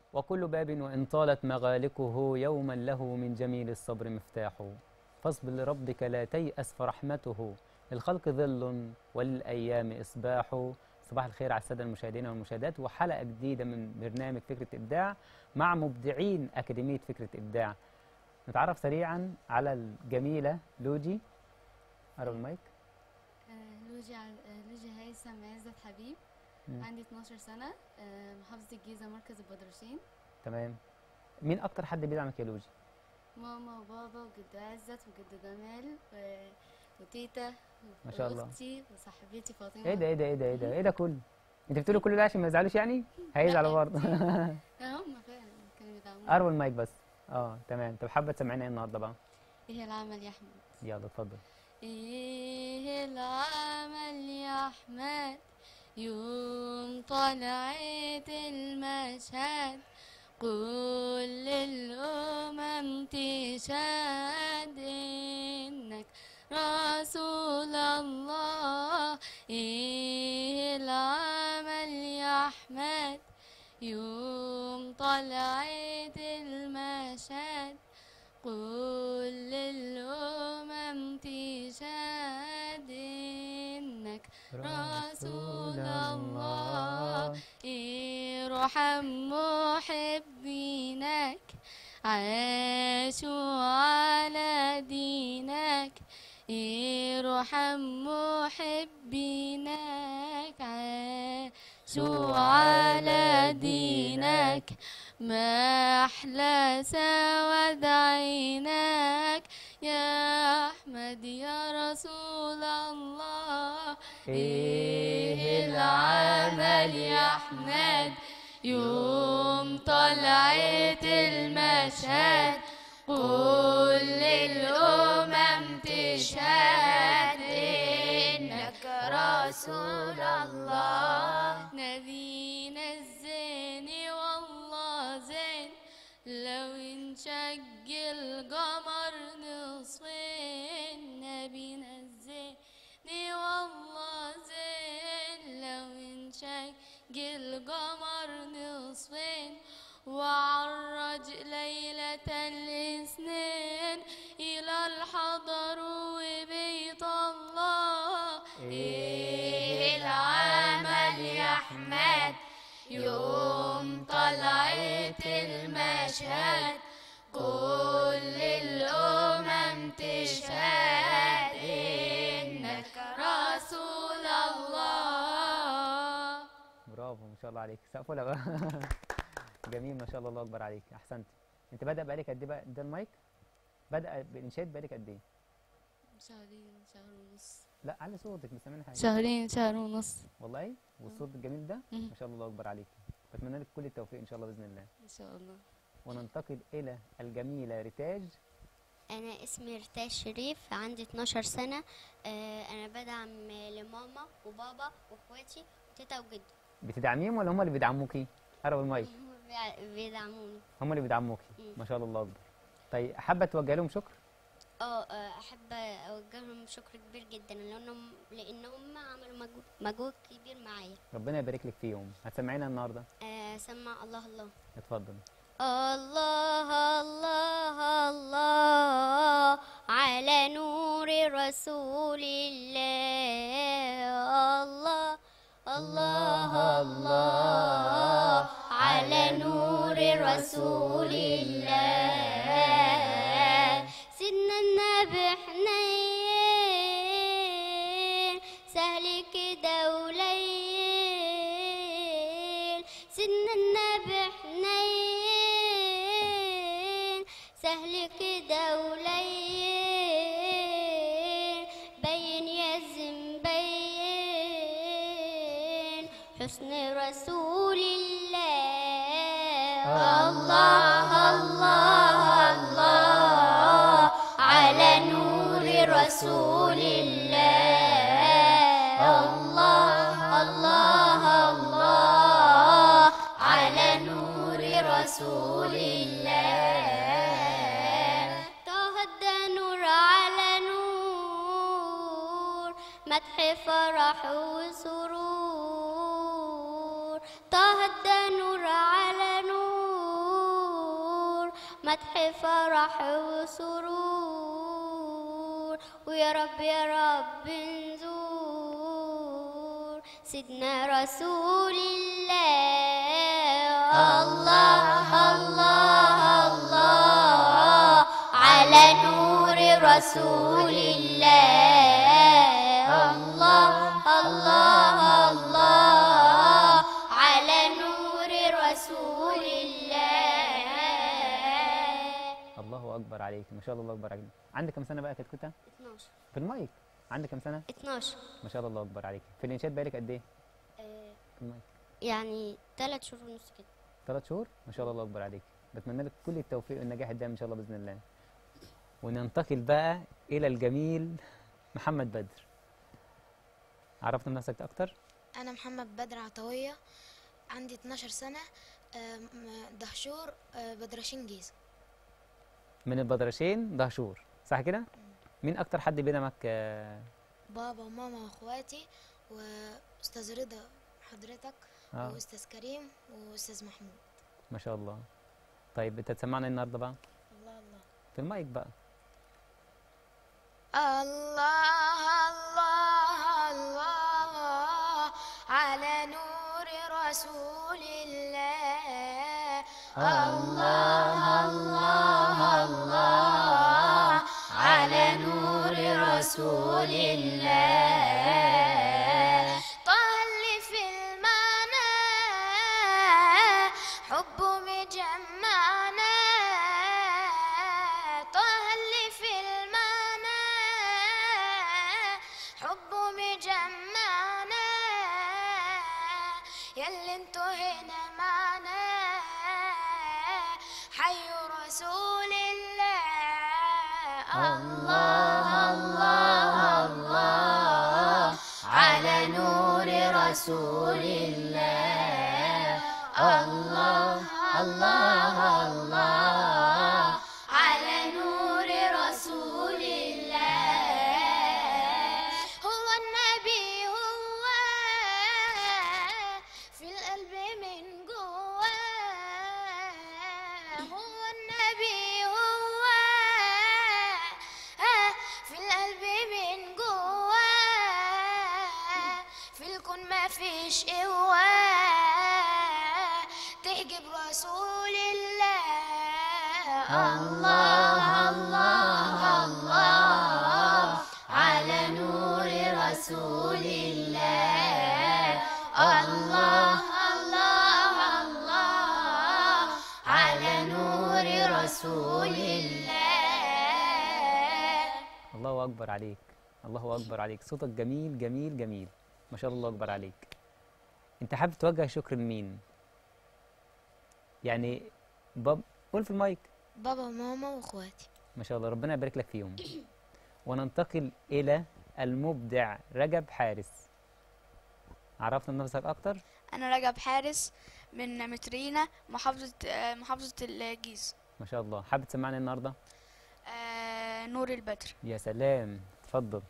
وكل باب وإن طالت مغالقه يوما له من جميل الصبر مفتاح فاصبر لربك لا تيأس فرحمته للخلق ظل وللأيام إصباح صباح الخير على السادة المشاهدين والمشاهدات وحلقة جديدة من برنامج فكرة إبداع مع مبدعين أكاديمية فكرة إبداع نتعرف سريعا على الجميلة لوجي قرب المايك آه، لوجي ع- آه، لوجي هيثم عزت حبيب مم. عندي 12 سنة آه، محافظة الجيزة مركز البدرشين تمام مين أكتر حد بيدعمك يا لوجي؟ ماما وبابا وجد عزت وجد جمال و- وتيتا ما شاء الله. واختي وصاحبتي فاطمة إيه ده إيه ده إيه ده إيه ده إيه ده كله؟ أنت بتقولي كل ده عشان ما يزعلوش يعني؟ هيزعلوا برضه لا هم فعلا كانوا بيدعموني قربوا المايك بس اه تمام طب حابة تسمعينا إيه النهاردة بقى؟ ايه العمل يا احمد يلا اتفضل ايه العمل يا احمد يوم طلعت المشهد كل الامم تشهد انك رسول الله ايه العمل يا احمد يوم طلعت المشهد كل الأمم تشهد إنك رسول الله ارحم محبينك عاشوا على دينك ارحم محبينك عاشوا على دينك ما أحلى سواد عينك يا أحمد يا رسول الله إيه العمل يا أحمد يوم طلعت المشهد كل الأمم تشهد إنك رسول الله نبينا الزين والله زين لو انشق القمر نصفين نبينا الزين والله زين لو انشق القمر نصفين وعرج ليلة الاثنين إلى الحضر وبيت الله إيه العمل يا أحمد يوم طلعت المشهد كل الأمم تشهد إنك رسول الله برافو ما شاء الله عليك سقفوا لها بقى جميل ما شاء الله الله اكبر عليك احسنت انت بدأ بقالك قد ايه بقى ده المايك بدأ بالانشاد بقالك قد ايه شهرين شهر ونص لا علي صوتك مش سامعين حاجه شهرين شهر ونص والله والصوت الجميل ده مم. ما شاء الله الله اكبر عليك بتمنى لك كل التوفيق ان شاء الله باذن الله إن شاء الله وننتقل الى الجميله ريتاج أنا اسمي رتاج شريف عندي 12 سنة آه، أنا بدعم لماما وبابا وإخواتي وتيتا وجدو بتدعميهم ولا هم اللي بيدعموكي قرب المايك هم بيع- بيدعموني هم اللي بيدعموكي مم. ما شاء الله الله اكبر طيب حابه توجه لهم شكر اه آه، أحب أوجه لهم شكر كبير جدا لأنهم لأنهم عملوا مجهود مجهود كبير معايا ربنا يبارك لك فيهم هتسمعينا النهارده آه، سمع الله الله اتفضل الله الله الله على نور رسول الله الله الله الله على نور رسول الله سيدنا النبي حنين سهل كده وليل سيدنا النبي حنين سهل كده وليل بين يزم بين حسن رسول الله الله الله الله على نور رسول الله الله الله الله على نور رسول الله تهدى نور على نور مدح فرح وسرور تهدى نور على نور مدح فرح وسرور ويا رب يا رب نزور سيدنا رسول الله الله الله الله على نور رسول الله الله الله الله على نور رسول الله الله اكبر عليك ما شاء الله الله اكبر عليك عندك كم سنه بقى كتكوته 12 في المايك عندك كم سنه 12 ما شاء الله الله اكبر عليك في الانشاد بقالك قد ايه في المايك يعني ثلاث شهور ونص كده ثلاث شهور ما شاء الله الله اكبر عليك بتمنى لك كل التوفيق والنجاح الدائم ان شاء الله باذن الله وننتقل بقى الى الجميل محمد بدر عرفنا نفسك اكتر أنا محمد بدر عطوية عندي 12 سنة آم، دهشور آه، بدرشين جيزة من البدرشين دهشور صح كده مين اكتر حد بيدعمك آه، بابا وماما واخواتي وأستاذ رضا حضرتك آه. وأستاذ كريم وأستاذ محمود ما شاء الله طيب انت تسمعنا إيه النهارده بقى الله الله في المايك بقى الله الله الله على نور رسول الله الله الله الله على نور رسول الله طل في المعنى حب مجمعنا طل في المعنى حب مجمعنا يلي انتو هنا معنا حي رسول الله الله الله الله على نور رسول الله الله الله الله على نور رسول الله هو النبي هو في القلب من جواه هو النبي هو في القلب من جواه في الكون ما فيش قوة تحجب رسول الله الله الله الله على نور رسول الله الله الله الله على نور رسول الله الله اكبر عليك الله اكبر عليك صوتك جميل جميل جميل ما شاء الله اكبر عليك انت حابب توجه شكر لمين يعني باب قول في المايك بابا وماما واخواتي ما شاء الله ربنا يبارك لك فيهم وننتقل الى المبدع رجب حارس عرفنا نفسك اكتر أنا رجب حارس من مترينا محافظة آه، محافظة الجيزة ما شاء الله حابب تسمعني النهارده آه، نور البدر يا سلام اتفضل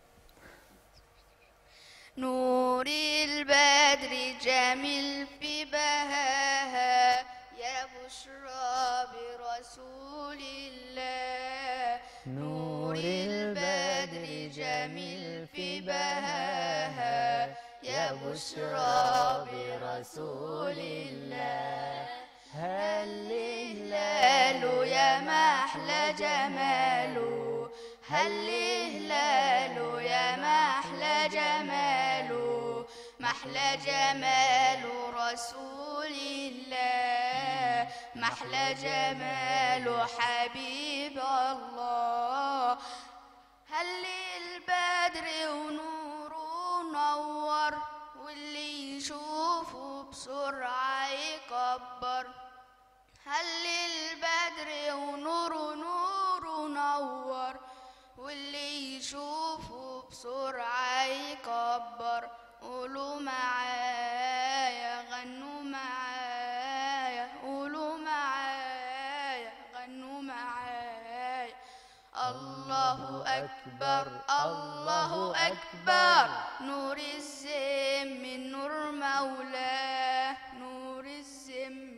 نور البدر جميل في بهاها يا بشرى برسول الله نور البدر جميل في بهاها يا بشرى برسول الله هل هلاله يا محلى جماله هل هلاله يا محلى جماله محلى جمال رسول الله محلى جمال حبيب الله هل البدر ونوره نور واللي يشوفه بسرعة يكبر هل البدر ونوره نوره نور واللي يشوفه بسرعة يكبر قولوا معايا غنوا معايا قولوا معايا غنوا معايا الله أكبر الله أكبر نور الزم من نور مولاه نور الزم من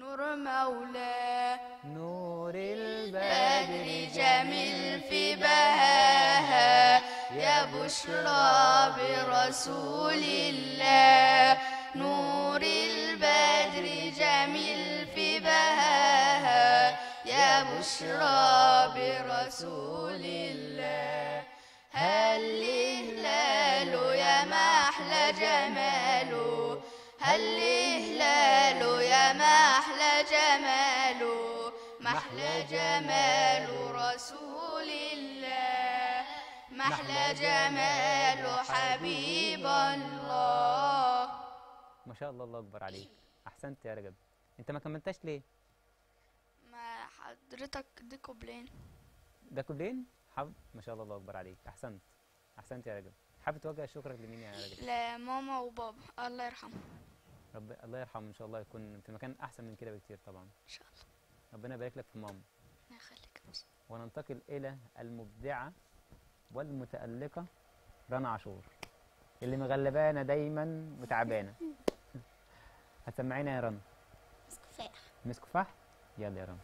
نور مولاه نور البدر بدر جميل في بهاها يا بشرى برسول الله نور البدر جميل في بهاها يا بشرى برسول الله هل هلاله يا محلى جماله هل هلاله يا محلى جماله محلى جمال رسول الله محلى جمال حبيب الله ما شاء الله الله اكبر عليك احسنت يا رجب انت ما كملتش ليه ما حضرتك دي كوبلين ده كلين حب ما شاء الله الله اكبر عليك احسنت احسنت يا رجب حابب توجه شكرك لمين يا رجب لماما وبابا الله يرحمه رب الله يرحمه ان شاء الله يكون في مكان احسن من كده بكتير طبعا ان شاء الله ربنا يبارك لك في ماما الله يخليك بس وننتقل الى المبدعه والمتالقه رنا عاشور اللي مغلبانا دايما وتعبانه هتسمعينا يا رنا مسكفاح مسكفاح يلا يا رنا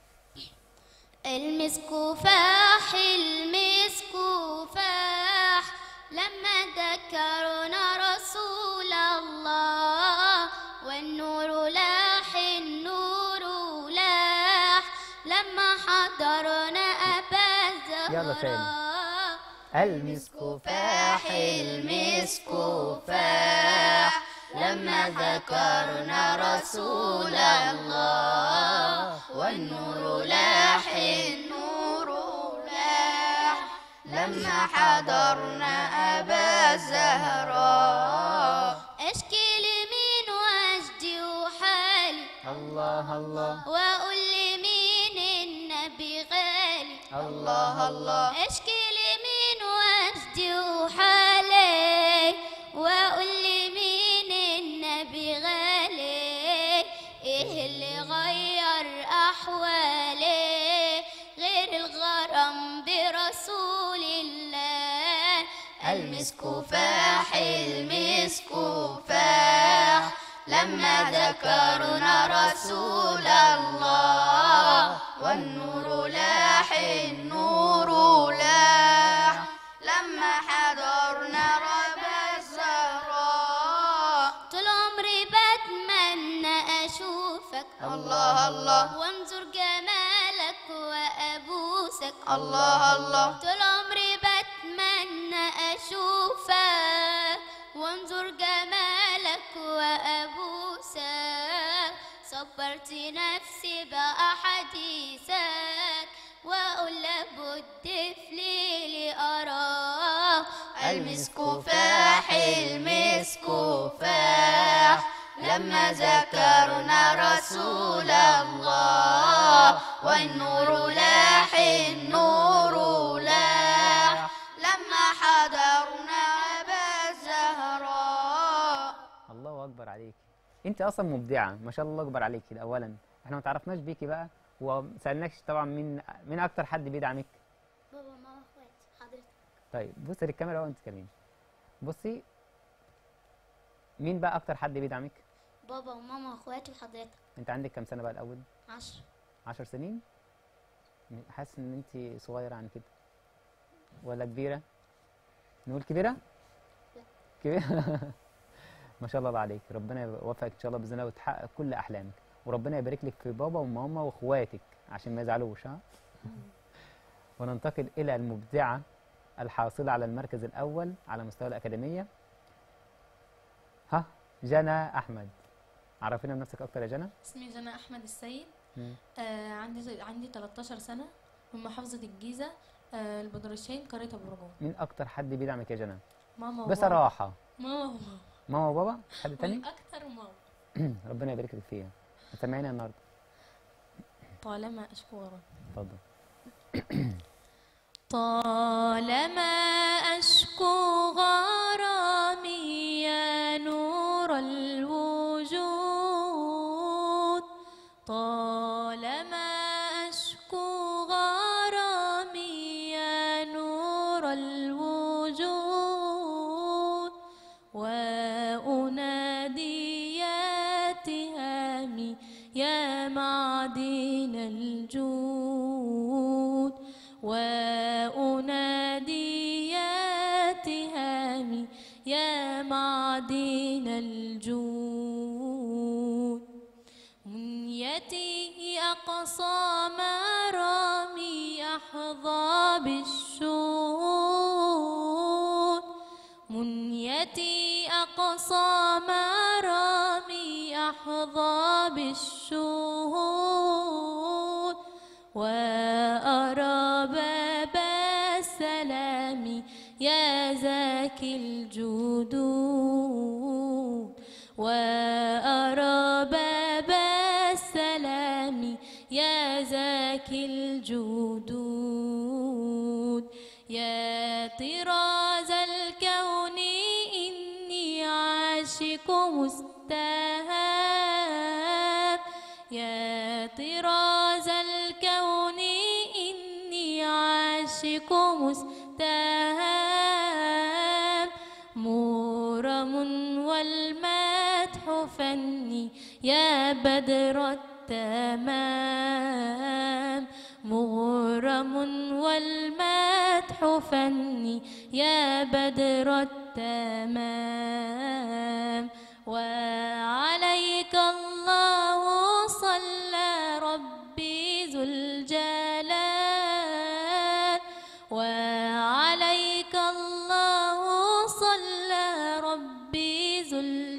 المسكفاح المسكفاح لما ذكرنا رسول الله والنور لاح النور لاح لما حضرنا أبا الزهراء يلا تاني. المسكفاح المسكفاح لما ذكرنا رسول الله والنور لاح النور لاح لما حضرنا أبا الزهراء أشكي لمين وأجدي وحالي الله الله وأقول لمين النبي غالي الله الله اشكي لمين وجدي وحالي واقول لمين النبي غالي ايه اللي غير احوالي غير الغرام برسول الله المسكفاح المسكفاح لما ذكرنا رسول الله والنور لاح النور لاح لما حضرنا ربا الزهراء طول عمري بتمنى اشوفك الله الله وانظر جمالك وابوسك الله الله طول عمري بتمنى اشوفك وانظر جمالك وابوسك صبرت نفسي باحاديثك واقول لابد في ليلي اراه المسكفاح المسكفاح لما ذكرنا رسول الله والنور لاح النور لاح لما حضرنا أبا الزهراء الله اكبر عليك انت اصلا مبدعه ما شاء الله اكبر عليك اولا احنا ما تعرفناش بيكي بقى وما سالناكش طبعا مين مين اكتر حد بيدعمك بابا ماما اخواتي حضرتك طيب بصي للكاميرا وانت تكلميني بصي مين بقى اكتر حد بيدعمك بابا وماما واخواتي وحضرتك انت عندك كام سنه بقى الاول عشر عشر سنين م- حاسس ان انت صغيره عن كده ولا كبيره نقول كبيره كبيره ما شاء الله عليك ربنا يوفقك ان شاء الله باذن الله وتحقق كل احلامك وربنا يبارك لك في بابا وماما واخواتك عشان ما يزعلوش ها وننتقل الى المبدعه الحاصله على المركز الاول على مستوى الاكاديميه ها جنى احمد عرفينا بنفسك اكتر يا جنى اسمي جنى احمد السيد مم. آه عندي عندي 13 سنه من محافظه الجيزه آه البدرشين قريه ابو رجون مين اكتر حد بيدعمك يا جنى ماما وبابا. بصراحه ماما وبابا ماما وبابا حد تاني والاكثر ماما ربنا يبارك لك فيها سامعيني النهارده طالما اشكورا اتفضل طالما أشكو غرامي يا نور الوجود طالما أشكو غرامي يا نور الوجود وأنادي يا تهامي يا معدن الجود وأنادي يا تهامي يا معدن الجود منيتي أقصى مرامي أحظى بالشهود منيتي أقصى مرامي أحظى بالشهود وأرى باب السلام يا زاكي الجدود وأرى باب السلام يا زاكي الجدود يا طراز الكون إني عاشق مستهاب يا طراز الكون إني عاشق مستهاب مورم والمدح فني يا بدر التمام مغرم والمدح فني يا بدر التمام وعليك الله صلى ربي ذو الجلال وعليك الله صلى ربي ذو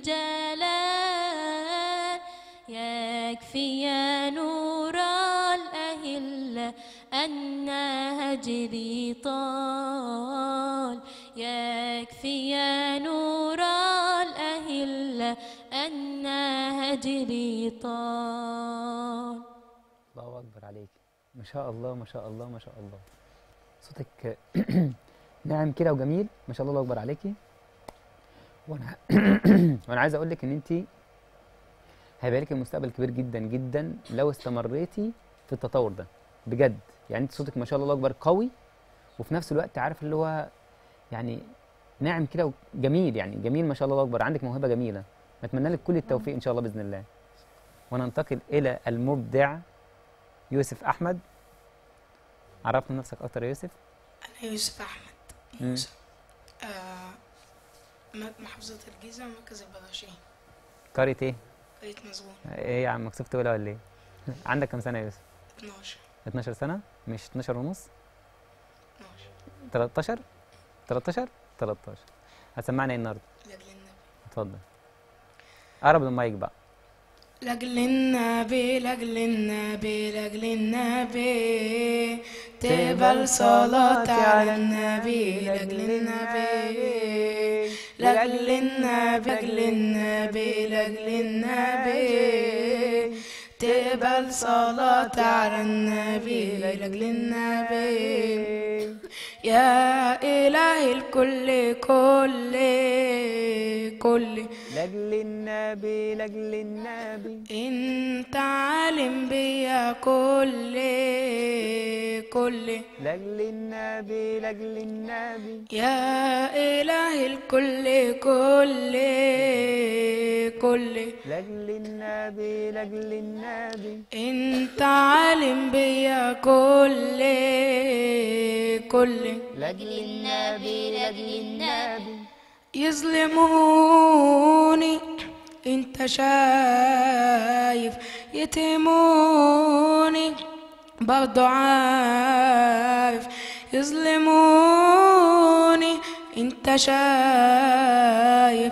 الجلال يكفي يا نور الأهلة أن هجري طال يكفي يا نور الأهلة أن هجري طال الله اكبر عليك ما شاء الله ما شاء الله ما شاء الله صوتك ناعم كده وجميل ما شاء الله الله اكبر عليكي وانا وانا عايز اقول لك ان انت هيبقى لك المستقبل كبير جدا جدا لو استمريتي في التطور ده بجد يعني انت صوتك ما شاء الله الله اكبر قوي وفي نفس الوقت عارف اللي هو يعني ناعم كده وجميل يعني جميل ما شاء الله الله اكبر عندك موهبه جميله نتمنى لك كل التوفيق ان شاء الله باذن الله وننتقل الى المبدع يوسف احمد عرفنا نفسك اكتر يا يوسف أنا يوسف أحمد مم. يوسف آه م- محافظة الجيزة مركز البدرشين قرية ايه؟ قرية مسجون ايه يا عم مكسوف تقولها ولا ايه؟ عندك كام سنة يا يوسف؟ 12 12 سنة؟ مش 12 ونص؟ 12 13 13 13 هتسمعنا ايه النهارده؟ لأجل النبي اتفضل قرب المايك بقى لأجل النبي لأجل النبي لأجل النبي تقبل صلاتي على النبي لأجل النبي لأجل النبي لأجل النبي لأجل النبي تقبل صلاتي على النبي لأجل النبي يا إله الكل كل كل لاجل النبي لاجل النبي انت عالم بيا كل كل لاجل النبي لاجل النبي يا إله الكل كل كل لاجل النبي لاجل النبي انت عالم بيا كل كل لاجل النبي لاجل النبي يظلموني انت شايف يتهموني برضو عارف يظلموني انت شايف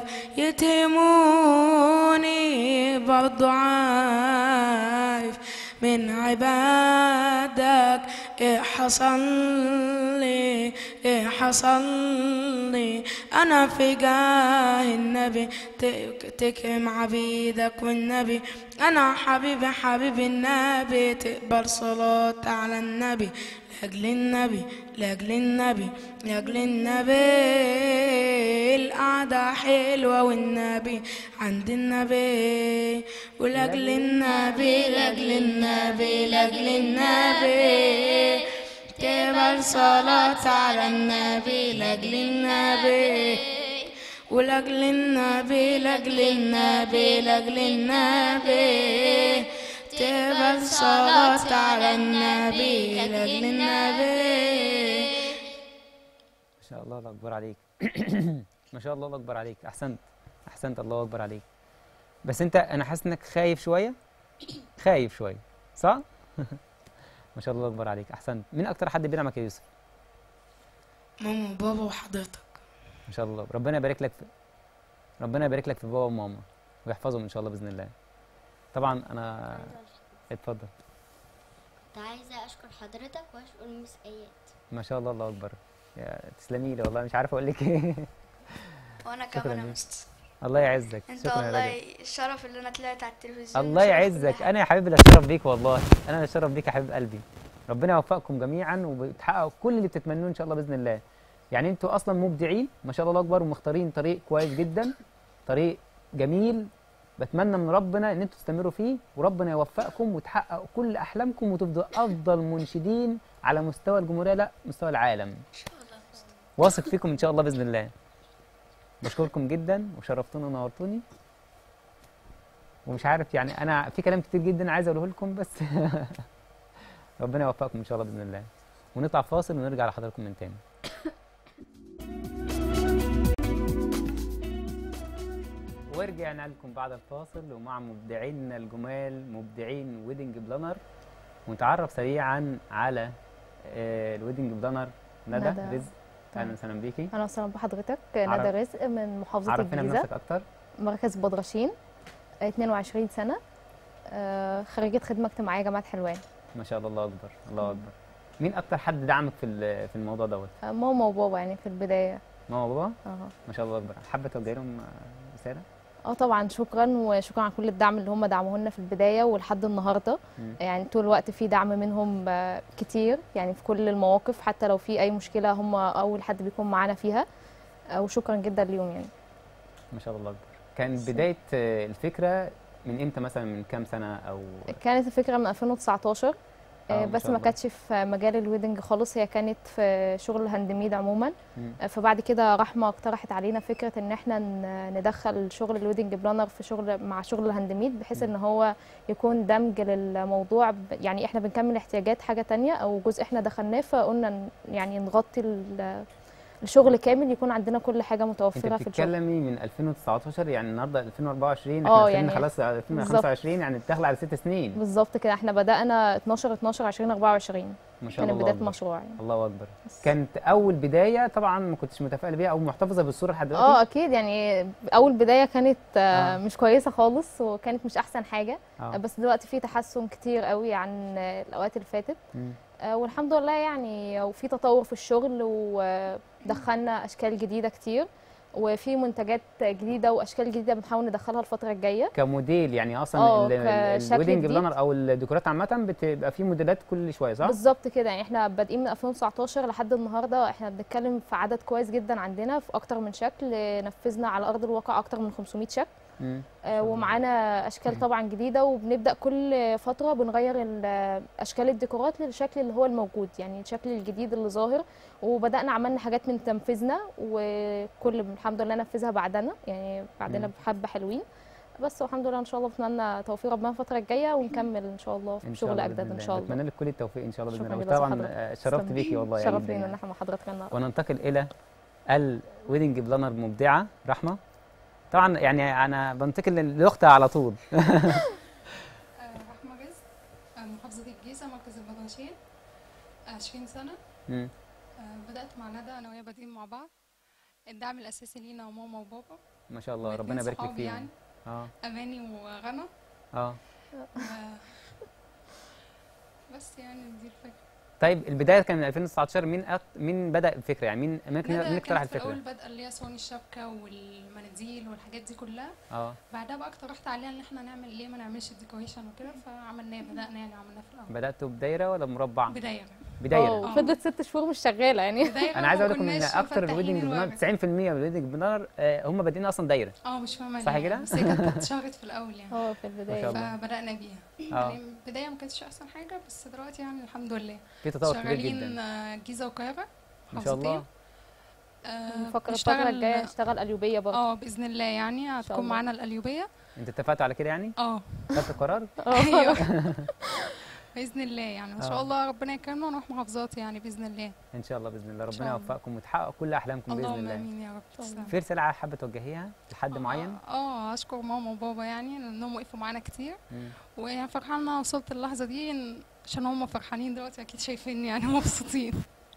يتهموني برضو عارف من عبادك ايه حصل لي ايه حصل لي انا في جاه النبي تك- تكرم عبيدك والنبي انا حبيبي حبيب النبي تقبل صلاة على النبي لاجل النبي لاجل النبي لاجل النبي القعدة حلوة والنبي عند النبي ولاجل النبي لاجل النبي لاجل النبي تقبل صلاة على النبي لاجل النبي ولأجل النبي لأجل النبي لأجل النبي تقبل صلاة على النبي لأجل النبي ما شاء الله الله اكبر عليك ما شاء الله الله اكبر عليك احسنت احسنت الله اكبر عليك بس انت انا حاسس انك خايف شويه خايف شويه صح ما شاء الله الله اكبر عليك احسنت مين اكتر حد بيدعمك يا يوسف ماما وبابا وحضرتك ما شاء الله ربنا يبارك لك في ربنا يبارك لك في بابا وماما ويحفظهم ان شاء الله باذن الله طبعا انا اتفضل كنت عايزة أشكر حضرتك وأشكر مس آيات ما شاء الله الله اكبر يا تسلمي لي والله مش عارف اقول لك ايه وانا شكراً كمان يا ليك. مستر الله يعزك انت شكرا يا والله راجل الشرف اللي انا طلعت على التلفزيون الله وشرف كل يعزك حاجة. انا يا حبيبي اللي اتشرف بيك والله انا اللي اتشرف بيك يا حبيب قلبي ربنا يوفقكم جميعا وبتحققوا كل اللي بتتمنوه ان شاء الله باذن الله يعني انتوا اصلا مبدعين ما شاء الله الله اكبر ومختارين طريق كويس جدا طريق جميل بتمنى من ربنا ان انتوا تستمروا فيه وربنا يوفقكم وتحققوا كل احلامكم وتفضلوا افضل منشدين على مستوى الجمهوريه لا مستوى العالم واثق فيكم ان شاء الله باذن الله بشكركم جدا وشرفتوني ونورتوني ومش عارف يعني انا في كلام كتير جدا عايز اقوله لكم بس ربنا يوفقكم ان شاء الله باذن الله ونطلع فاصل ونرجع لحضراتكم من تاني ورجعنا لكم بعد الفاصل ومع مبدعينا الجمال مبدعين ويدنج بلانر ونتعرف سريعا على آه، الويدنج بلانر ندى ندى. رزق اهلا وسهلا بيكي اهلا وسهلا بحضرتك عرف- ندى رزق من محافظه عرفينا الجيزه بنفسك اكتر مركز بدرشين 22 سنه آه، خريجه خدمه اجتماعيه جامعه حلوان ما شاء الله الله اكبر الله اكبر مين اكتر حد دعمك في ال- في الموضوع دوت آه، ماما وبابا يعني في البدايه ماما وبابا اه ما شاء الله اكبر حابه توجهي لهم آه، رساله اه طبعا شكرا وشكرا على كل الدعم اللي هم دعموه لنا في البدايه ولحد النهارده مم. يعني طول الوقت في دعم منهم آه، كتير يعني في كل المواقف حتى لو في اي مشكله هم اول حد بيكون معانا فيها آه، وشكرا جدا ليهم يعني ما شاء الله اكبر كان بدايه آه، الفكره من امتى مثلا من كام سنه او كانت الفكره من 2019 آه، آه، ما بس شاء ما الله. كانتش في مجال الويدنج خالص هي كانت في شغل الهاند ميد عموما مم. آه، فبعد كده رحمه اقترحت علينا فكره ان احنا ن- ندخل شغل الويدنج بلانر في شغل مع شغل الهاند ميد بحيث مم. ان هو يكون دمج للموضوع ب- يعني احنا بنكمل احتياجات حاجه تانية او جزء احنا دخلناه فقلنا ن- يعني نغطي ال- الشغل كامل يكون عندنا كل حاجه انت متوفره في الشغل بتتكلمي من 2019 يعني النهارده 2024 آه، احنا يعني يعني خلاص 2025 يعني داخله على ست سنين بالظبط كده احنا بدانا 12 12 2024 ما شاء كانت الله بدايه أكبر. المشروع يعني الله اكبر بس. كانت اول بدايه طبعا ما كنتش متفائله بيها او محتفظه بالصوره لحد دلوقتي اه اكيد يعني اول بدايه كانت آه. آه. مش كويسه خالص وكانت مش احسن حاجه اه آه. بس دلوقتي في تحسن كتير قوي عن آه، الاوقات اللي فاتت مم. آه والحمد لله يعني وفي تطور في الشغل ودخلنا اشكال جديده كتير وفي منتجات جديده واشكال جديده بنحاول ندخلها الفتره الجايه كموديل يعني اصلا آه، ال- ال- كشكل الويدنج جديد. بلانر او الديكورات عامه بتبقى فيه موديلات كل شويه صح؟ بالظبط كده يعني احنا بادئين من 2019 لحد النهارده احنا بنتكلم في عدد كويس جدا عندنا في اكتر من شكل نفذنا على ارض الواقع اكتر من 500 شكل مم. آه، ومعانا اشكال طبعا جديده وبنبدا كل فتره بنغير ال- اشكال الديكورات للشكل اللي هو الموجود يعني الشكل الجديد اللي ظاهر وبدانا عملنا حاجات من تنفيذنا وكل الحمد لله نفذها بعدنا يعني بعدنا مم. بحبه حلوين بس والحمد لله ان شاء الله بتمنى توفيق ربنا الفتره الجايه ونكمل ان شاء الله في ان شاء شغل الله اجدد بإذن ان الله. شاء الله بتمنى لك كل التوفيق ان شاء الله باذن شكراً الله جدا طبعا لحضرتك. آه، شرفت تسلم. بيكي والله شرف جداً لينا ان يعني. احنا مع حضرتك النهارده وننتقل الى الويدنج بلانر مبدعه رحمه طبعا يعني انا بنتقل لاختها على طول آه، رحمة رزق آه، محافظة الجيزة مركز البدرشين 20 سنة مم. آه، بدأت مع ندى أنا وهي بادئين مع بعض الدعم الأساسي لينا وماما وبابا ما شاء الله واتنين ربنا يبارك لك صحابي فيهم يعني اه أماني وغنى اه و- بس يعني دي الفكرة طيب البدايه كان من 2019 مين أك... مين بدا الفكره يعني مين مين ندى مين اقترح كانت في الأول الفكره بادئة اللي هي صواني الشبكة والمناديل والحاجات دي كلها اه بعدها بقى اقترحت عليها إن احنا نعمل ليه ما نعملش الديكوريشن وكده فعملناه بدأنا يعني عملناه في الأول بداتوا بدايره ولا مربع بداية بدايره اه فضلت ست شهور مش شغاله يعني بداية انا عايز ما اقول لكم ان كناش اكتر مفتحين الويدنج بلانر الورق. 90% من الويدنج بلانر آه، هم بادئين اصلا دايره اه مش فاهمة صح ليه كده؟ بس هي كانت اتشهرت في الأول يعني اه في ما البدايه شاء الله. فبدأنا بيها اه يعني البداية ما كانتش أحسن حاجة بس دلوقتي يعني الحمد لله في تطور كبير شغالين جدا آه، الجيزة والقاهرة ما شاء الله محافظتين. آه، بنفكر الفتره بنشتغل- الجايه نشتغل قليوبيه برضه اه باذن الله يعني هتكون الله. معانا القليوبيه انت اتفقتوا على كده يعني اه خدت قرار ايوه باذن الله يعني ما آه. شاء الله ربنا يكرمنا ونروح محافظات يعني باذن الله ان شاء الله باذن الله شاء ربنا الله. يوفقكم وتحققوا كل احلامكم باذن اللهم الله امين يا رب تسلم في رساله حابه توجهيها لحد معين اه اشكر ماما وبابا يعني لانهم وقفوا معانا كتير مم. ويعني فرحانه إن أنا وصلت اللحظه دي إن- عشان هم فرحانين دلوقتي اكيد شايفيني يعني مبسوطين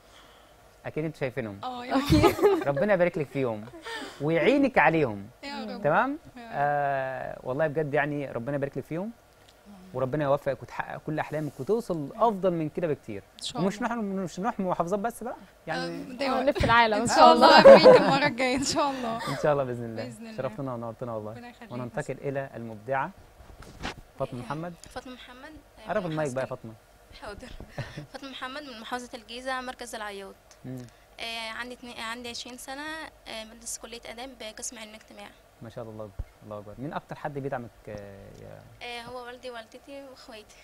اكيد انتوا شايفينهم اه يا ربنا يبارك لك فيهم ويعينك عليهم يا رب تمام يا رب. آه والله بجد يعني ربنا يبارك لك فيهم وربنا يوفقك وتحقق كل احلامك وتوصل افضل من كده بكتير ان شاء ومش الله نروح مش نروح محافظات بس بقى يعني آه، آه، ده نلف العالم ان ان شاء شاء الله الله امريكا المره الجايه ان شاء الله ان شاء الله باذن الله بإذن الله. شرفتنا ونورتنا والله ربنا يخليك وننتقل الى المبدعه فاطمه محمد فاطمة محمد آه، قرب من المايك بقى يا محافظة- فاطمه حاضر فاطمة محمد من محافظة الجيزة مركز العياط مم. آه، عندي اتنين عندي عشرين سنة آه، بدرس كلية آداب قسم علم اجتماع ما شاء الله اكبر الله اكبر مين اكتر حد بيدعمك آه، يا آه، هو والدي ووالدتي واخواتي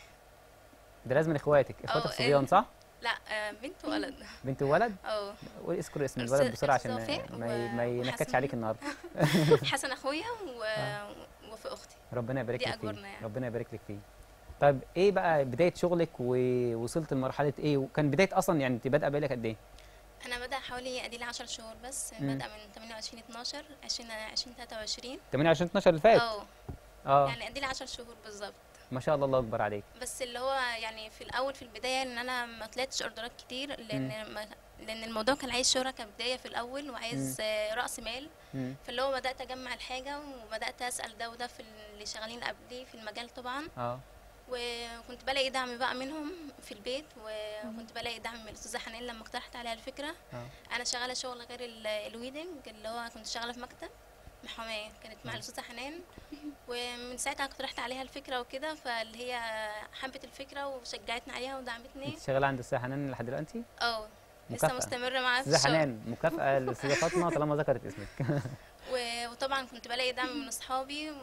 ده لازم اخواتك اخواتك آه، صبيان صح لا آه، بنت وولد بنت وولد اه قول اذكر اسم أستاذ- الولد بسرعه أستاذ عشان وفاء ما ي- ما و- ينكدش وحسن. عليك النهارده حسن اخويا و... وفي اختي ربنا يبارك دي لك فيه أكبرنا يعني. ربنا يبارك لك فيه طيب ايه بقى بدايه شغلك ووصلت لمرحله ايه وكان بدايه اصلا يعني انت بادئه بقالك قد ايه انا بادئه حوالي ادي لي 10 شهور بس مم. بادئه من 28 12 20 20 23 28 12 اللي فات اه اه يعني ادي لي 10 شهور بالظبط ما شاء الله الله اكبر عليك بس اللي هو يعني في الاول في البدايه ان انا ما طلعتش اوردرات كتير لان ما لان الموضوع كان عايز شهره كبدايه في الاول وعايز آه، راس مال مم. فاللي هو بدات اجمع الحاجه وبدات اسال ده وده في اللي شغالين قبلي في المجال طبعا اه وكنت بلاقي دعم بقى منهم في البيت وكنت بلاقي دعم من الاستاذه حنان لما اقترحت عليها الفكره اه انا شغاله شغل غير ال- الويدنج اللي هو كنت شغاله في مكتب محاماه كانت مع الاستاذه حنان ومن ساعتها اقترحت عليها الفكره وكده فاللي هي حبت الفكره وشجعتني عليها ودعمتني انت شغاله عند الاستاذه حنان لحد دلوقتي اه لسه مكافأة. مستمره معاها في استاذه الشغل حنان مكافاه للاستاذه فاطمه طالما ذكرت اسمك و- وطبعا كنت بلاقي دعم من اصحابي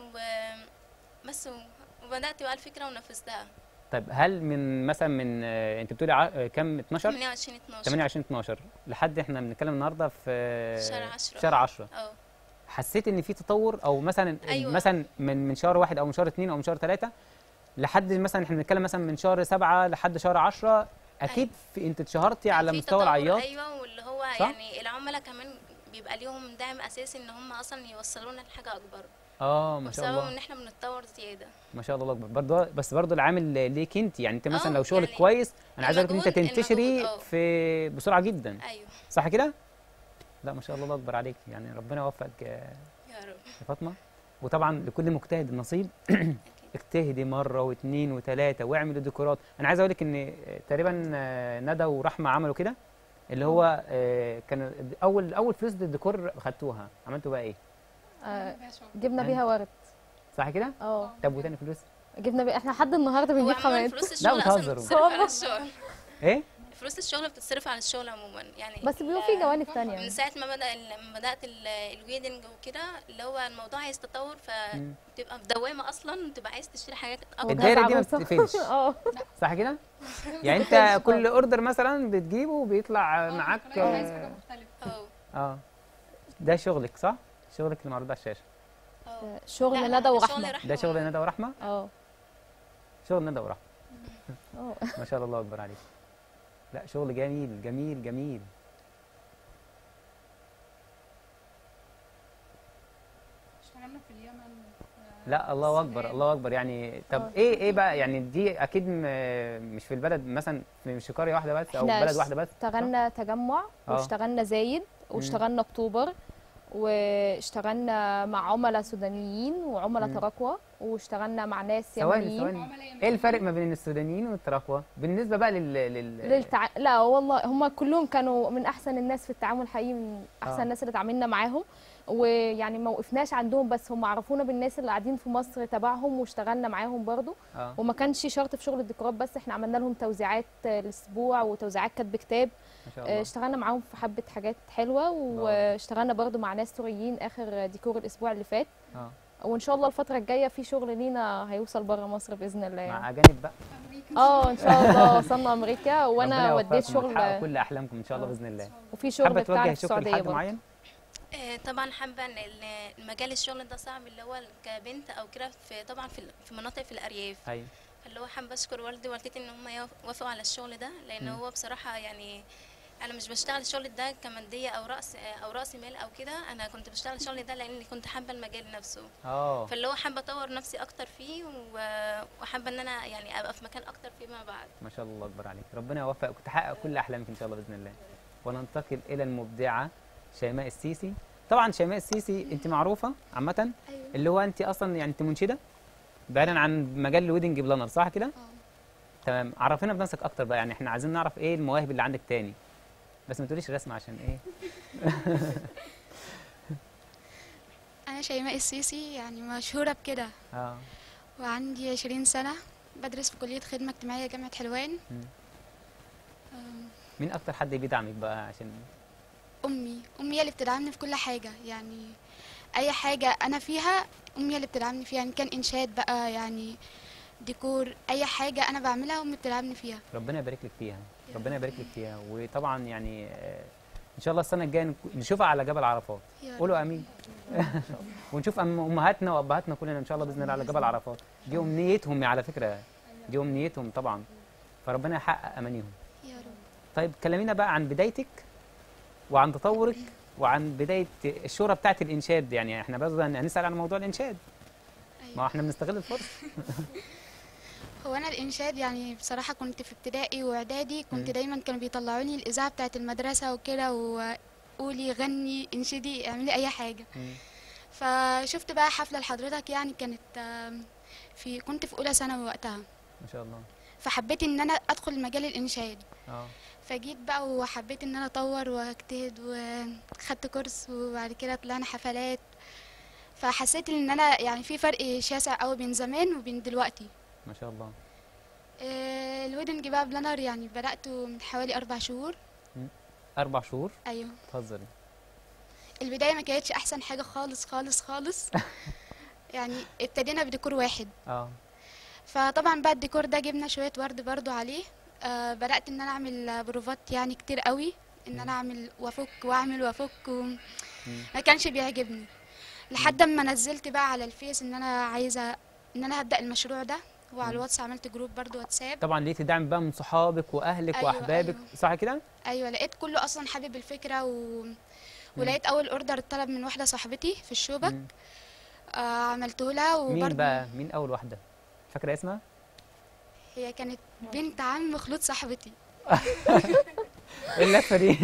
وبس و- وبدات بقى الفكره ونفذتها طيب هل من مثلا من آه، انت بتقولي ع- آه، كام 12 28 12 28 12 لحد احنا بنتكلم النهارده في شهر 10 شهر 10 اه حسيت ان في تطور او مثلا أيوة. مثلا من من شهر واحد او من شهر اثنين او من شهر ثلاثه لحد مثلا احنا بنتكلم مثلا من شهر سبعة لحد شهر 10 اكيد في انت اتشهرتي على في مستوى تطور، العياط ايوه واللي هو صح؟ يعني العملاء كمان بيبقى ليهم دعم اساسي ان هم اصلا يوصلونا لحاجه اكبر اه ما شاء بسبب الله ان احنا بنتطور زياده ما شاء الله الله اكبر برضه بس برضه العامل ليك انت يعني انت مثلا آه، لو شغلك يعني كويس انا عايز اقول لك ان انت المجهود- تنتشري المجهود، آه. في بسرعه جدا ايوه صح كده لا ما شاء الله الله اكبر عليك يعني ربنا يوفقك آه، يا رب يا فاطمه وطبعا لكل مجتهد نصيب اجتهدي مره واثنين وثلاثه واعملوا ديكورات انا عايز اقول لك ان تقريبا آه، ندى ورحمه عملوا كده اللي هو آه، كان اول اول فلوس الديكور خدتوها عملتوا بقى ايه آه، جبنا بيها ورد صح كده اه طب وتاني فلوس جبنا بي... احنا لحد النهارده هو بنجيب عموما خامات فلوس لا، الشغل اصلا بتهزروا. بتتصرف على والله. الشغل ايه فلوس الشغل بتتصرف على الشغل عموما يعني بس بيبقى في جوانب من تانية ساعه ما بدا لما بدات ال- الويدنج وكده اللي هو الموضوع عايز تطور مم. فبتبقى في دوامه اصلا بتبقى عايز تشتري حاجات اكتر الدايره دي ما عروسة. بتقفلش اه صح كده يعني انت كل اوردر مثلا بتجيبه وبيطلع معاك كل واحد عايز حاجه اه مختلفه اه آه. ده شغلك صح شغلك اللي معروض على الشاشه اه شغل لا، لا، ندى ده ورحمه شغل رحمة ده شغل ندى ورحمه اه شغل ندى ورحمه اه ما شاء الله الله اكبر عليك لا شغل جميل جميل جميل اشتغلنا في اليمن آه، لا الله اكبر السودان. الله اكبر يعني طب آه. ايه ايه بقى يعني دي اكيد م- مش في البلد مثلا في مش في قريه واحده بس او إحنا بلد واحده بس صح؟ اشتغلنا تجمع آه. واشتغلنا زايد واشتغلنا اكتوبر واشتغلنا مع عملاء سودانيين وعملاء مم. تراكوة واشتغلنا مع ناس ثواني يمنيين ثواني عملاء يمنيين. ايه الفرق ما بين السودانيين والتراكوة بالنسبه بقى لل, لل... للتع... لا والله هم كلهم كانوا من احسن الناس في التعامل حقيقي من احسن آه. الناس اللي اتعاملنا معاهم ويعني ما وقفناش عندهم بس هم عرفونا بالناس اللي قاعدين في مصر تبعهم واشتغلنا معاهم برضو اه وما كانش شرط في شغل الديكورات بس احنا عملنا لهم توزيعات آه، الاسبوع وتوزيعات كاتب كتاب ما شاء آه، الله اشتغلنا معاهم في حبه حاجات حلوه واشتغلنا برضو مع ناس سوريين اخر ديكور الاسبوع اللي فات اه وان شاء الله الفتره الجايه في شغل لينا هيوصل بره مصر باذن الله يعني. مع اجانب بقى اه ان شاء الله وصلنا امريكا وانا ربنا وديت يوفقكم شغل وتحققوا كل احلامكم ان شاء الله آه. باذن الله وفي شغل حابه بتاعنا توجه في شكر السعوديه لحد برضه معين آه، طبعا حابه ان ال- المجال الشغل ده صعب اللي هو كبنت او كده في طبعا في ال- في مناطق في الارياف ايوه فاللي هو حابه اشكر والدي ووالدتي ان هم يوف- وافقوا على الشغل ده لان مم. هو بصراحه يعني انا مش بشتغل الشغل ده كماديه او راس او راس مال او كده انا كنت بشتغل الشغل ده لاني كنت حابه المجال نفسه اه فاللي هو حابه اطور نفسي اكتر فيه و- وحابه ان انا يعني ابقى في مكان اكتر فيما بعد ما شاء الله اكبر عليك ربنا يوفقك وتحقق كل احلامك ان شاء الله باذن الله وننتقل الى المبدعه شيماء السيسي طبعا شيماء السيسي انت معروفه عامه أيوة. اللي هو انت اصلا يعني انت منشده بعيدا عن مجال الويدنج بلانر صح كده تمام عرفينا بنفسك اكتر بقى يعني احنا عايزين نعرف ايه المواهب اللي عندك تاني بس ما تقوليش رسم عشان ايه أنا شيماء السيسي يعني مشهورة بكده اه وعندي عشرين سنة بدرس في كلية خدمة اجتماعية جامعة حلوان مم. أم، مين اكتر حد بيدعمك بقى عشان أمي أمي هي اللي بتدعمني في كل حاجة يعني أي حاجة أنا فيها أمي هي اللي بتدعمني فيها يعني كان إنشاد بقى يعني ديكور أي حاجة أنا بعملها أمي بتدعمني فيها ربنا يبارك لك فيها ربنا يبارك لك فيها وطبعا يعني آه، ان شاء الله السنه الجايه نك- نشوفها على جبل عرفات يا رب. قولوا امين ونشوف أم- امهاتنا وابهاتنا كلنا ان شاء الله باذن الله على جبل عرفات دي امنيتهم على فكره دي امنيتهم طبعا فربنا يحقق امانيهم يا رب طيب كلمينا بقى عن بدايتك وعن تطورك وعن بدايه الشهره بتاعت الانشاد يعني احنا برضه هن- هنسال عن موضوع الانشاد ما احنا بنستغل الفرصه هو انا الانشاد يعني بصراحه كنت في ابتدائي واعدادي كنت مم. دايما كانوا بيطلعوني الاذاعه بتاعه المدرسه وكده وقولي غني انشدي اعملي اي حاجه فشفت بقى حفله لحضرتك يعني كانت آم، في كنت في اولى ثانوي وقتها ما شاء الله فحبيت ان انا ادخل مجال الانشاد اه فجيت بقى وحبيت ان انا اطور واجتهد وخدت كورس وبعد كده طلعنا حفلات فحسيت ان انا يعني في فرق شاسع قوي بين زمان وبين دلوقتي ما شاء الله آه، الويدنج بقى بلانر يعني بدأته من حوالي أربع شهور اربع شهور أيوه تهزري البداية ما كانتش أحسن حاجة خالص خالص خالص يعني ابتدينا بديكور واحد اه فطبعا بقى الديكور ده جبنا شوية ورد برضو عليه آه بدأت إن أنا أعمل بروفات يعني كتير قوي إن أنا أعمل وأفك وأعمل وأفك و... ما كانش بيعجبني لحد ما نزلت بقى على الفيس إن أنا عايزة إن أنا هبدأ المشروع ده وعلى مم. الواتس عملت جروب برضو واتساب طبعا ليه دعم بقى من صحابك واهلك أيوة، واحبابك أيوة. صح كده ايوه لقيت كله اصلا حابب الفكره و... ولقيت اول اوردر اتطلب من واحده صاحبتي في الشوبك مم. آه عملته لها مين وبرضه بقى مين اول واحده فاكره اسمها هي كانت بنت عم خلود صاحبتي ايه اللفه دي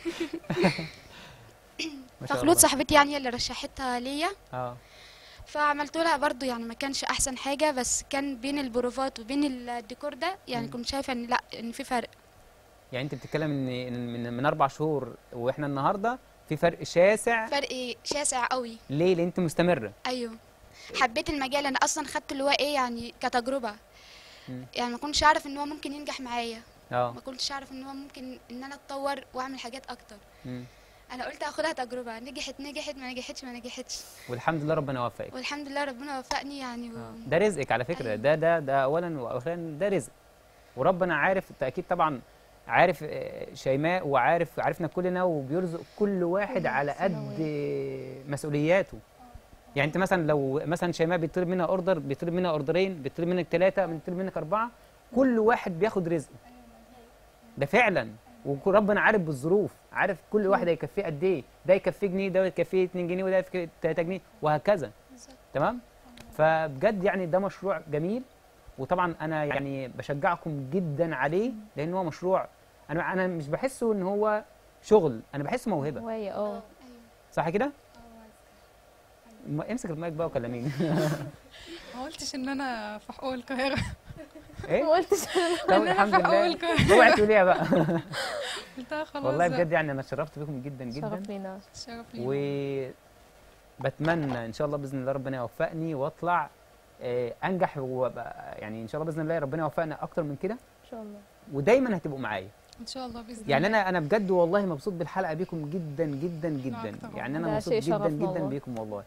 ما شاء فخلود الله. صاحبتي يعني هي اللي رشحتها ليا اه فعملت لها برضه يعني ما كانش احسن حاجه بس كان بين البروفات وبين الديكور ده يعني مم. كنت شايفه ان لا ان في فرق يعني انت بتتكلم ان إن من من اربع شهور واحنا النهارده في فرق شاسع فرق شاسع قوي ليه لان انت مستمره ايوه حبيت المجال انا اصلا خدت اللي هو ايه يعني كتجربه مم. يعني ما كنتش اعرف ان هو ممكن ينجح معايا اه ما كنتش اعرف ان هو ممكن ان انا اتطور واعمل حاجات اكتر مم. انا قلت اخدها تجربه نجحت نجحت ما نجحتش ما نجحتش والحمد لله ربنا وفقك والحمد لله ربنا وفقني يعني و... ده رزقك على فكره ده ده ده اولا واخيرا ده رزق وربنا عارف بالتاكيد طبعا عارف آه، شيماء وعارف عارفنا كلنا وبيرزق كل واحد على قد مسؤولياته يعني انت مثلا لو مثلا شيماء بيطلب منها اوردر بيطلب منها اوردرين بيطلب منك ثلاثه بيطلب منك اربعه كل واحد بياخد رزقه ده فعلا وربنا عارف بالظروف عارف كل واحد هيكفيه قد ايه ده يكفيه جنيه ده يكفيه 2 جنيه وده يكفيه 3 جنيه وهكذا تمام فبجد يعني ده مشروع جميل وطبعا انا يعني بشجعكم جدا عليه لان هو مشروع انا انا مش بحسه ان هو شغل انا بحسه موهبه هوايه اه صح كده ما- امسك المايك بقى وكلميني ما قلتش ان انا في حقوق القاهره ايه ما قلتش طب إن أنا الحمد في حقوق لله القاهرة. اوعي تقوليها بقى قلتها خلاص والله بقى. بجد يعني انا اتشرفت بكم جدا جدا شرف لينا شرف لينا وبتمنى ان شاء الله باذن الله ربنا يوفقني واطلع آه، انجح وابقى يعني ان شاء الله باذن الله ربنا يوفقنا اكتر من كده ان شاء الله ودايما هتبقوا معايا ان شاء الله باذن يعني الله انا انا بجد والله مبسوط بالحلقه بيكم جدا جدا جدا أكتر يعني انا ده مبسوط شيء جدا شرفنا جدا والله. بيكم والله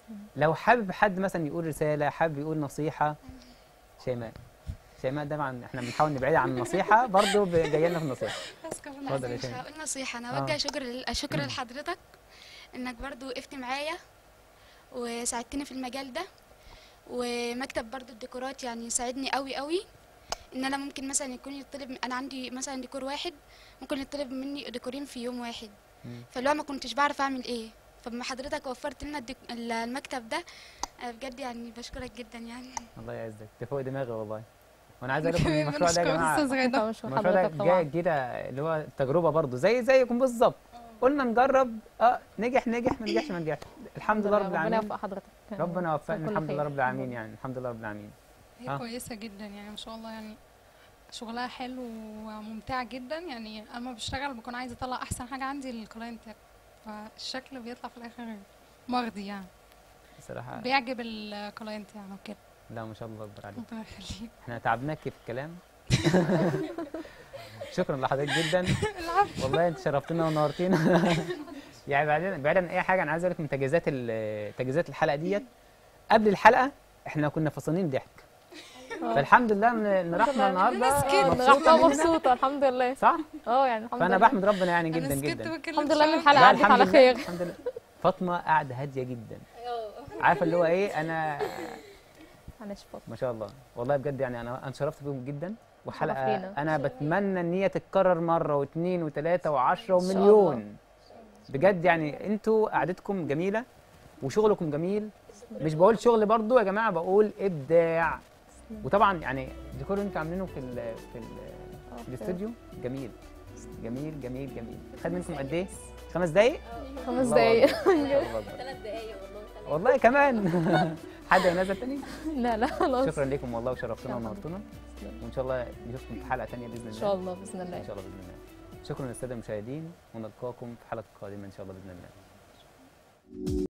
لو حابب حد مثلا يقول رساله حابب يقول نصيحه شيماء شيماء طبعا احنا بنحاول نبعد عن النصيحه برضه ب- جايه لنا في النصيحه اتفضل يا مش شيماء هقول نصيحة أنا آه. بوجه شكر شكر لحضرتك إنك برضو وقفت معايا وساعدتني في المجال ده ومكتب برضو الديكورات يعني ساعدني قوي قوي إن أنا ممكن مثلا يكون يطلب أنا عندي مثلا ديكور واحد ممكن يطلب مني ديكورين في يوم واحد مم. فاللي هو ما كنتش بعرف أعمل إيه فلما حضرتك وفرت لنا الديك- المكتب ده أنا بجد يعني بشكرك جدا يعني الله يعزك ده فوق دماغي والله وانا عايز اقول لكم إن المشروع ده يا بنشكر جماعه أستاذ غدا. بنشكر المشروع ده حضرتك جاي طبعا كده اللي هو تجربه برضه زي زيكم بالظبط قلنا نجرب اه نجح نجح ما نجحش ما نجحش الحمد لله رب ربنا العالمين يوفق حضرتك ربنا وفقنا كل الحمد خير. لله رب العالمين يعني الحمد لله رب العالمين هي آه. كويسة جدا يعني ما شاء الله يعني شغلها حلو وممتع جدا يعني اما بشتغل بكون عايزة اطلع احسن حاجة عندي للكلاينت فالشكل بيطلع في الاخر مرضي يعني بصراحه بيعجب الكلاينت يعني وكده لا ما شاء الله اكبر عليك ربنا يخليك احنا تعبناك في الكلام شكرا لحضرتك جدا العفو والله انت شرفتنا ونورتينا يعني بعدين بعيدا عن اي حاجه انا عايز اقول لك من تجهيزات ال- تجهيزات الحلقه ديت قبل الحلقه احنا كنا فصلين ضحك فالحمد لله ان إن رحمه النهارده مبسوطة رحمة مننا. مبسوطة الحمد لله صح اه يعني الحمد فانا لله بحمد ربنا يعني جدا انا سكت جدا ما اتكلمتش الحمد لله ان أوي. الحلقة لا عدت الحمد على لله خير الحمد لله فاطمه قاعده هاديه جدا عارفه اللي هو ايه انا معلش فاضل ما شاء الله والله بجد يعني انا انا شرفت بيهم جدا وحلقه لينا. انا بتمنى ان هي تتكرر مره واثنين وثلاثه وعشرة شاء ومليون بجد يعني انتوا قعدتكم جميله وشغلكم جميل مش بقول شغل برضو يا جماعه بقول ابداع وطبعا يعني الديكور اللي انتوا عاملينه في ال في, ال في الاستوديو جميل جميل جميل جميل خد منكم قد ايه خمس دقايق خمس الله دقايق أكبر. الله أكبر. ثلاث دقايق والله والله كمان حد ينزل تاني لا لا خلاص شكرا لكم والله وشرفتونا شكراً. ونورتونا وان شاء الله نشوفكم في حلقه ثانيه باذن الله ان شاء الله باذن الله ان شاء الله باذن الله شكرا للساده المشاهدين ونلقاكم في حلقه قادمه ان شاء الله باذن الله